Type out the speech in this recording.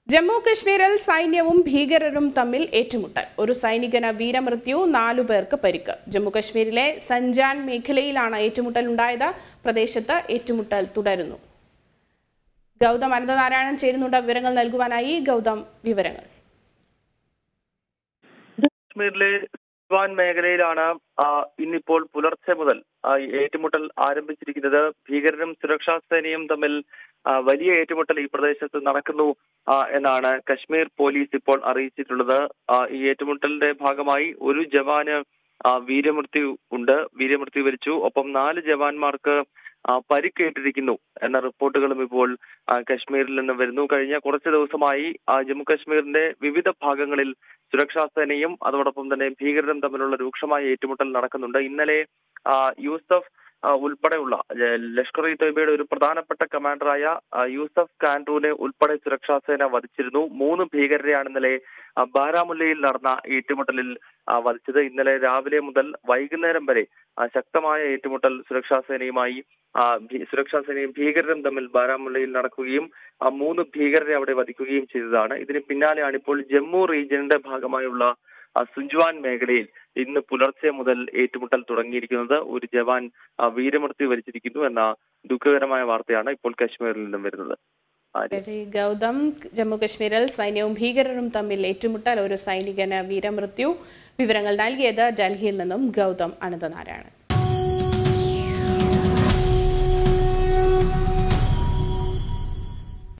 ജമ്മു കശ്മീരിൽ സൈന്യവും ഭീകരരും തമ്മിൽ ഏറ്റുമുട്ടൽ ഒരു സൈനികന് വീരമൃത്യു നാലു പേർക്ക് പരിക്ക് ജമ്മു കശ്മീരിലെ സഞ്ജാൻ മേഖലയിലാണ് ഏറ്റുമുട്ടൽ ഉണ്ടായത് പ്രദേശത്ത് ഏറ്റുമുട്ടൽ തുടരുന്നു ഗൗതം അനന്തനാരായണൻ ചേരുന്നുണ്ട് വിവരങ്ങൾ നൽകുവാനായി ഗൗതം വിവരങ്ങൾ കാശ്മീരിലെ സിവാൻ മേഖലയിലാണ് ആ, ഇന്നിപ്പോൾ പുലർച്ചെ മുതൽ ആ, ഈ ഏറ്റുമുട്ടൽ ആരംഭിച്ചിരിക്കുന്നത് ഭീകരരും സുരക്ഷാ സേനയും തമ്മിൽ ആ, വലിയ ഏറ്റുമുട്ടൽ ഈ പ്രദേശത്ത് നടക്കുന്നു ആ, എന്നാണ് കശ്മീർ പോലീസ് ഇപ്പോൾ അറിയിച്ചിട്ടുള്ളത് ആ, ഈ ഏറ്റുമുട്ടലിന്റെ ഭാഗമായി ഒരു ജവാന് ആ, വീരമൃത്യു ഉണ്ട് വീരമൃത്യു വരിച്ചു ഒപ്പം നാല് ജവാന്മാർക്ക് ആ, പരിക്കേറ്റിരിക്കുന്നു എന്ന റിപ്പോർട്ടുകളും ഇപ്പോൾ ആ, കശ്മീരിൽ നിന്ന് വരുന്നു കഴിഞ്ഞ കുറച്ച് ദിവസമായി ആ, ജമ്മു കശ്മീരിന്റെ വിവിധ ഭാഗങ്ങളിൽ സുരക്ഷാ സേനയും അതോടൊപ്പം തന്നെ ഭീകരരും തമ്മിലുള്ള രൂക്ഷമായ ഏറ്റുമുട്ടൽ നടക്കുന്നുണ്ട് ഇന്നലെ ആ, യൂസഫ് ആ, ഉൾപ്പെടെയുള്ള ഏ, ലഷ്കർ ഇ തൊയ്ബയുടെ ഒരു പ്രധാനപ്പെട്ട കമാൻഡറായ ആ, യൂസഫ് കാൻഡ്രൂനെ ഉൾപ്പെടെ സുരക്ഷാ സേന വധിച്ചിരുന്നു മൂന്ന് ഭീകരരെയാണ് ഇന്നലെ ആ, ബാരാമുല്ലയിൽ നടന്ന ഏറ്റുമുട്ടലിൽ ആ, വധിച്ചത് ഇന്നലെ രാവിലെ മുതൽ വൈകുന്നേരം വരെ ആ, ശക്തമായ ഏറ്റുമുട്ടൽ സുരക്ഷാ സേനയുമായി ആ, ഭീ- സുരക്ഷാ സേനയും ഭീകരരും തമ്മിൽ ബാരാമുല്ലയിൽ നടക്കുകയും ആ, മൂന്ന് ഭീകരരെ അവിടെ വധിക്കുകയും ചെയ്തതാണ് ഇതിന് പിന്നാലെയാണ് ഇപ്പോൾ ജമ്മു റീജിയന്റെ ഭാഗമായുള്ള ആ, സുഞ്ച്വാൻ മേഖലയിൽ ഇന്ന് പുലർച്ചെ മുതൽ ഏറ്റുമുട്ടൽ തുടങ്ങിയിരിക്കുന്നത് ഒരു ജവാൻ ആ, വീരമൃത്യു വരിച്ചിരിക്കുന്നു എന്ന ദുഃഖകരമായ വാർത്തയാണ് ഇപ്പോൾ കശ്മീരിൽ നിന്നും വരുന്നത് ആര്യ. ശരി, ഗൗതം ജമ്മു കശ്മീരിൽ സൈന്യവും ഭീകരരും തമ്മിൽ ഏറ്റുമുട്ടൽ ഒരു സൈനികന് വീരമൃത്യു വിവരങ്ങൾ നൽകിയത് ഡൽഹിയിൽ നിന്നും ഗൗതം അനന്തനാരായണൻ